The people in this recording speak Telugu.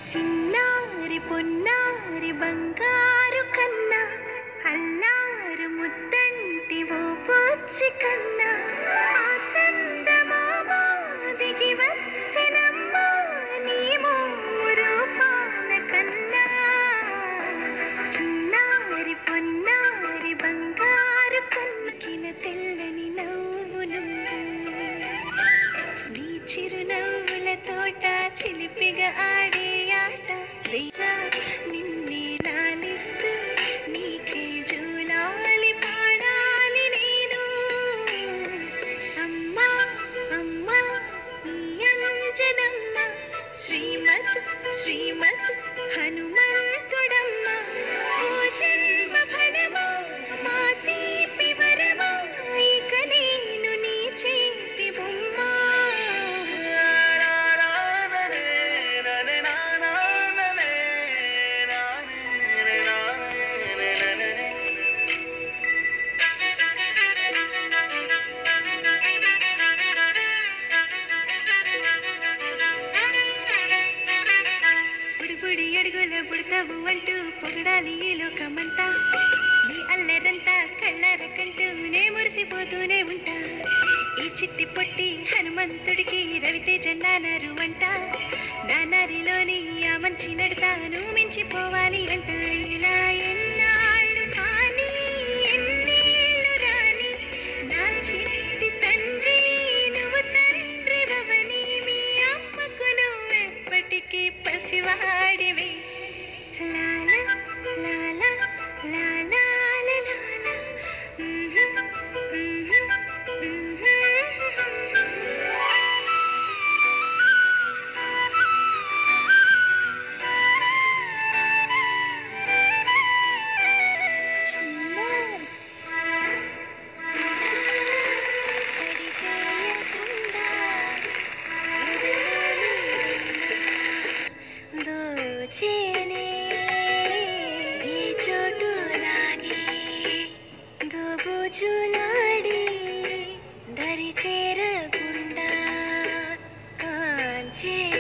చిన్నారి పొన్నారి బంగారు కన్నా అల్లారు ముద్దంటి ఓ పొచ్చి కన్నా ఆ చందమామ దిగి వచ్చినమ్మ నీ మూరు పాల కన్నా చిన్నారి పొన్నారి బంగారు కన్నకిన తెల్లని నవ్వులు నీ చిరునవ్వుల తోట చిలిపిగా ఆడే ఆట రేజా నిన్నే లాలిస్తూ నీకే జూలాలి పాడాలి నేను అమ్మా అమ్మా ఈ అంజనమ్మ శ్రీమత్ శ్రీమత్ హనుమంతుడమ్మ ఓ జన్మ ఫలమా మా తీపి వరమా ఇక నేను నీ చేతి బొమ్మ బుడి బుడి అడుగుల బుడతావు అంటూ పొగడాలి ఈ లోకమంతా నీ అల్లరంతా కళ్ళారకంటూ నే మురిసిపోతూనే ఉంటా ఈ చిట్టి పొట్టి హనుమంతుడికి రవితేజ నానరు అంట నానరిలోని ఆ మంచి నడతాను మించిపోవాలి అంట ఇలా ఎన్నాళ్ళు కానీ ఎన్నేళ్ళు రాని నా చిట్టి తండ్రి నువ్వు తండ్రి భవని మీ అమ్మకు నువ్వెప్పటికీ పసివాడివి లాల లాల లాల లాల సడి చేయకుండా దోచేనే ఈ చోటు లాగే దోబుచులాడి దరి చేరకుండా కాంచే